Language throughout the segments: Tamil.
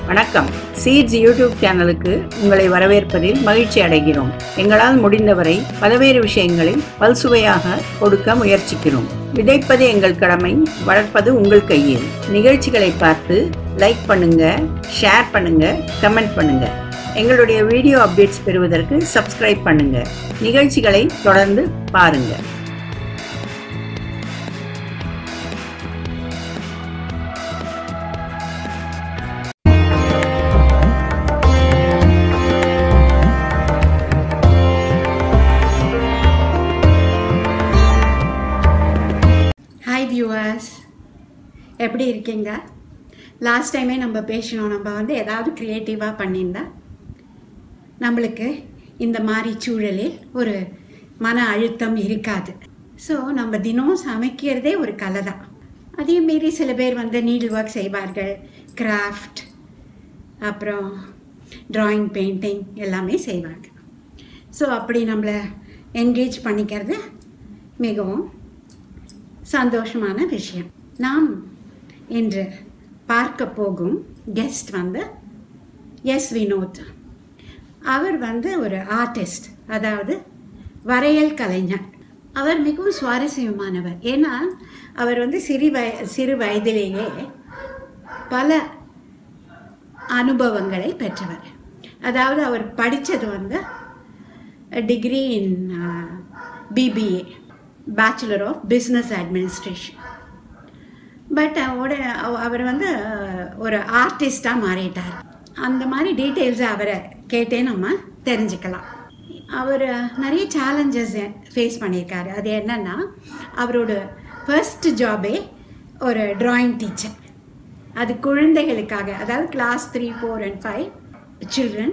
வணக்கம் சீட்ஸ் யூடியூப் சேனலுக்கு உங்களை வரவேற்பதில் மகிழ்ச்சி அடைகிறோம் எங்களால் முடிந்தவரை பல்வேறு விஷயங்களில் பல்சுவையாக கொடுக்க முயற்சிக்கிறோம் விதைப்பது எங்கள் கடமை வளர்ப்பது உங்கள் கையில் நிகழ்ச்சிகளை பார்த்து லைக் பண்ணுங்க ஷேர் பண்ணுங்க கமெண்ட் பண்ணுங்க எங்களுடைய வீடியோ அப்டேட்ஸ் பெறுவதற்கு சப்ஸ்கிரைப் பண்ணுங்க நிகழ்ச்சிகளை தொடர்ந்து பாருங்க ஹாய் வியூவர்ஸ் எப்படி இருக்கீங்க லாஸ்ட் டைமே நம்ம பேசினோம் நம்ம வந்து ஏதாவது க்ரியேட்டிவாக பண்ணியிருந்தா நம்மளுக்கு இந்த மாதிரி சூழலில் ஒரு மன அழுத்தம் இருக்காது ஸோ நம்ம தினம் சமைக்கிறதே ஒரு கலை தான் அதே மாரி சில பேர் வந்து நீடில் ஒர்க் செய்வார்கள் கிராஃப்ட் அப்புறம் ட்ராயிங் பெயிண்டிங் எல்லாமே செய்வாங்க ஸோ அப்படி நம்மளை என்கேஜ் பண்ணிக்கிறது மிகவும் சந்தோஷமான விஷயம் நாம் இன்று பார்க்க போகும் கெஸ்ட் வந்து எஸ் வினோத் அவர் வந்து ஒரு ஆர்டிஸ்ட் அதாவது வரையல் கலைஞர் அவர் மிகவும் சுவாரஸ்யமானவர் ஏன்னா அவர் வந்து சிறு வய சிறு வயதிலேயே பல அனுபவங்களை பெற்றவர் அதாவது அவர் படித்தது வந்து degree in BBA bachelor of business administration but அவர் வந்து ஒரு ஆர்டிஸ்டாக மாறிட்டார் அந்த மாதிரி டீட்டெயில்ஸை அவரை கேட்டே நம்ம தெரிஞ்சுக்கலாம் அவர் நிறைய சேலஞ்சஸ் ஃபேஸ் பண்ணியிருக்காரு அது என்னென்னா அவரோட ஃபர்ஸ்ட் ஜாபே ஒரு ட்ராயிங் டீச்சர் அது குழந்தைகளுக்காக அதாவது class three four and five children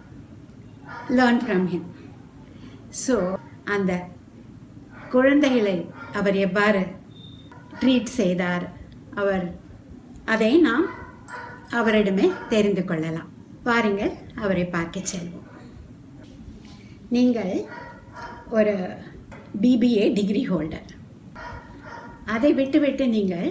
learn from him so அந்த குழந்தைகளை அவர் எவ்வாறு ட்ரீட் செய்தார் அவர் அதை நாம் அவரிடமே தெரிந்து கொள்ளலாம் வாருங்கள் அவரை பார்க்க செல்வோம் நீங்கள் ஒரு பிபிஏ டிகிரி ஹோல்டர் அதை விட்டுவிட்டு நீங்கள்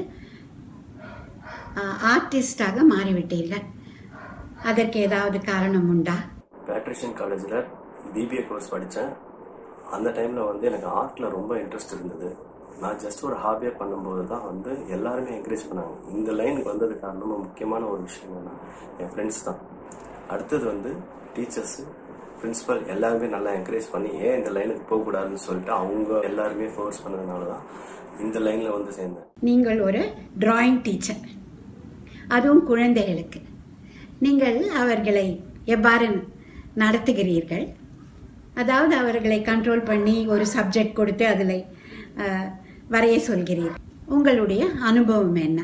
ஆர்டிஸ்டாக மாறிவிட்டீர்கள் அதற்கு ஏதாவது காரணம் உண்டா பேட்ரிஷியன் காலேஜில் பிபிஏ கோர்ஸ் படித்தேன் அந்த டைமில் வந்து எனக்கு ஆர்ட்டில் ரொம்ப இன்ட்ரெஸ்ட் இருந்தது நான் ஜஸ்ட் ஒரு ஹாபியாக பண்ணும்போது தான் வந்து எல்லாருமே என்கரேஜ் பண்ணாங்க இந்த லைனுக்கு வந்தது காரணமாக முக்கியமான ஒரு விஷயம் என்னன்னா என் ஃப்ரெண்ட்ஸ் தான் அடுத்தது வந்து டீச்சர்ஸு பிரின்ஸிபல் எல்லாருமே நல்லா என்கரேஜ் பண்ணி ஏன் இந்த லைனுக்கு போகக்கூடாதுன்னு சொல்லிட்டு அவங்க எல்லாருமே ஃபோர்ஸ் பண்ணதுனால தான் இந்த லைனில் வந்து சேர்ந்தேன் நீங்கள் ஒரு டிராயிங் டீச்சர் அதுவும் குழந்தைகளுக்கு நீங்கள் அவர்களை எவ்வாறு நடத்துகிறீர்கள் அதாவது அவர்களை கண்ட்ரோல் பண்ணி ஒரு சப்ஜெக்ட் கொடுத்து அதில் வரைய சொல்கிறீர்கள் உங்களுடைய அனுபவம் என்ன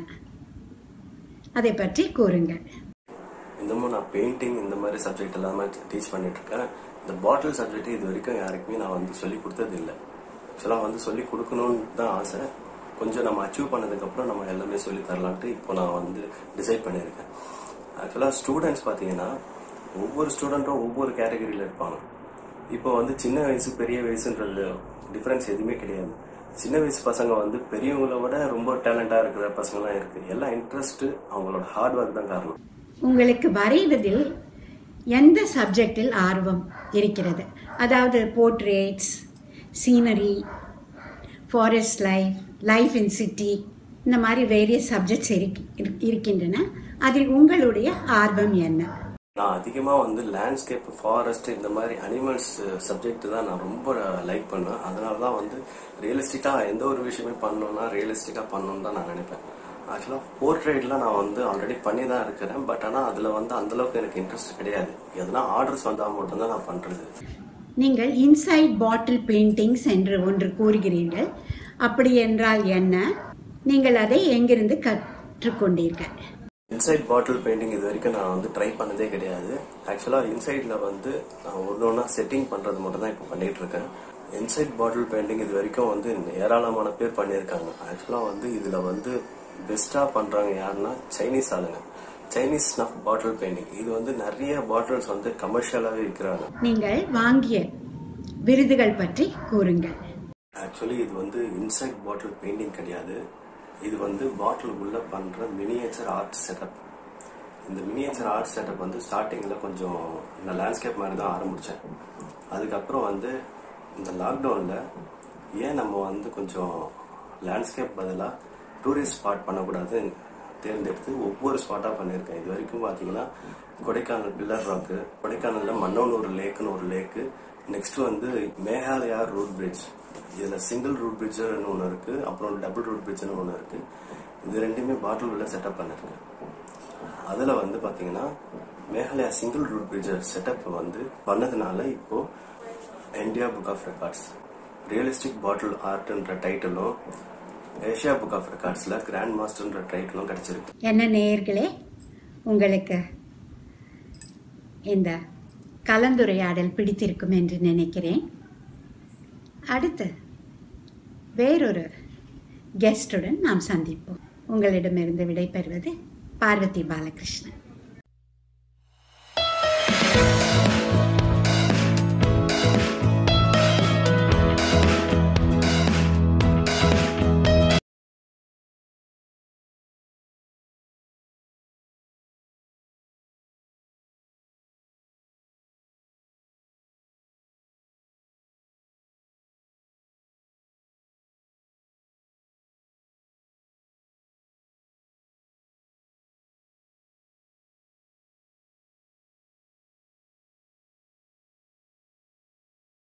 அதை பற்றி கூறுங்கள் இன்னமும் நான் பெயிண்டிங் இந்த மாதிரி சப்ஜெக்ட் எல்லாமே டீச் பண்ணிட்டு இருக்கேன் இந்த பாட்டில் சப்ஜெக்ட் இது வரைக்கும் யாருக்குமே நான் வந்து சொல்லி கொடுத்தது இல்லை ஆக்சுவலாக வந்து சொல்லி கொடுக்கணும்னு தான் ஆசை கொஞ்சம் நம்ம அச்சீவ் பண்ணதுக்கப்புறம் நம்ம எல்லாமே சொல்லி தரலான்ட்டு இப்போ நான் வந்து டிசைட் பண்ணியிருக்கேன் ஆக்சுவலாக ஸ்டூடெண்ட்ஸ் பார்த்தீங்கன்னா ஒவ்வொரு ஸ்டூடெண்ட்டும் ஒவ்வொரு கேட்டகரியில் இருப்பாங்க இப்போ வந்து சின்ன வயசு பெரிய வயசுன்றது டிஃப்ரென்ஸ் எதுவுமே கிடையாது சின்ன வயசு பசங்க வந்து பெரியவங்கள விட ரொம்ப டேலண்டாக இருக்கிற பசங்களாம் இருக்கு எல்லாம் இன்ட்ரெஸ்ட் அவங்களோட ஹார்ட் ஒர்க் தான் காரணம் உங்களுக்கு வரைவதில் எந்த சப்ஜெக்டில் ஆர்வம் இருக்கிறது அதாவது portraits scenery forest life life in city இந்த மாதிரி வேரியஸ் சப்ஜெக்ட்ஸ் இருக்கின்றன அதில் உங்களுடைய ஆர்வம் என்ன நான் அதிகமாக வந்து லேண்ட்ஸ்கேப் ஃபாரஸ்ட் இந்த மாதிரி அனிமல்ஸ் சப்ஜெக்ட் தான் நான் ரொம்ப லைக் பண்ணுவேன் அதனால தான் வந்து ரியலிஸ்டிக்காக எந்த ஒரு விஷயமே பண்ணணும்னா ரியலிஸ்டிக்காக பண்ணணும்னு தான் நான் நினைப்பேன் ஆக்சுவலாக போர்ட்ரேட்லாம் நான் வந்து ஆல்ரெடி பண்ணி தான் இருக்கிறேன் பட் ஆனால் அதில் வந்து அந்தளவுக்கு எனக்கு இன்ட்ரெஸ்ட் கிடையாது எதனா ஆர்டர்ஸ் வந்தால் மட்டும்தான் நான் பண்ணுறது நீங்கள் இன்சைட் பாட்டில் பெயிண்டிங்ஸ் என்று ஒன்று கூறுகிறீர்கள் அப்படி என்றால் என்ன நீங்கள் அதை எங்கிருந்து கற்றுக்கொண்டீர்கள் இன்சைட் பாட்டில் பெயிண்டிங் இது வரைக்கும் நான் வந்து ட்ரை பண்ணதே கிடையாது ஆக்சுவலாக இன்சைடில் வந்து நான் ஒன்று ஒன்றா செட்டிங் பண்ணுறது மட்டும் தான் இப்போ பண்ணிட்டு இருக்கேன் இன்சைட் பாட்டில் பெயிண்டிங் இது வரைக்கும் வந்து ஏராளமான பேர் பண்ணியிருக்காங்க ஆக்சுவலாக வந்து இதில் வந்து பெஸ்ட்டாக பண்ணுறாங்க யாருன்னா சைனீஸ் ஆளுங்க சைனீஸ் ஸ்னஃப் பாட்டில் பெயிண்டிங் இது வந்து நிறைய பாட்டில்ஸ் வந்து கமர்ஷியலாகவே விற்கிறாங்க நீங்கள் வாங்கிய விருதுகள் பற்றி கூறுங்கள் ஆக்சுவலி இது வந்து இன்சைட் பாட்டில் பெயிண்டிங் கிடையாது இது வந்து பாட்டில் உள்ள பண்ற மினியேச்சர் ஆர்ட் செட்டப் இந்த மினியேச்சர் ஆர்ட் செட்டப் வந்து ஸ்டார்டிங்கில் கொஞ்சம் இந்த லேண்ட்ஸ்கேப் மாதிரி தான் ஆரம்பித்தேன் அதுக்கப்புறம் வந்து இந்த லாக்டவுனில் ஏன் நம்ம வந்து கொஞ்சம் லேண்ட்ஸ்கேப் பதிலாக டூரிஸ்ட் ஸ்பாட் பண்ணக்கூடாது தேர்ந்தெடுத்து ஒவ்வொரு ஸ்பாட்டாக பண்ணியிருக்கேன் இது வரைக்கும் பார்த்தீங்கன்னா கொடைக்கானல் பில்லர் ராக்கு கொடைக்கானலில் மன்னோனூர் லேக்குன்னு ஒரு லேக்கு நெக்ஸ்ட் வந்து மேகாலயா ரூட் பிரிட்ஜ் இதில் சிங்கிள் ரூட் பிரிட்ஜ்னு ஒன்று இருக்குது அப்புறம் டபுள் ரூட் பிரிட்ஜ்னு ஒன்று இருக்குது இது ரெண்டுமே பாட்டில் உள்ள செட்டப் பண்ணியிருக்கேன் அதில் வந்து பார்த்தீங்கன்னா Meghalaya single root bridge setup வந்து பண்ணதுனால இப்போ India book of records realistic bottle ஆர்ட்ன்ற டைட்டிலும் ஏஷியா புக் ஆஃப் ரெக்கார்ட்ஸில் கிராண்ட் மாஸ்டர்ன்ற டைட்டிலும் கிடைச்சிருக்கு என்ன நேயர்களே உங்களுக்கு இந்த கலந்துரையாடல் பிடித்திருக்கும் என்று நினைக்கிறேன் அடுத்து வேறொரு கெஸ்டுடன் நாம் சந்திப்போம் உங்களிடமிருந்து விடைபெறுவது பார்வதி பாலகிருஷ்ணன்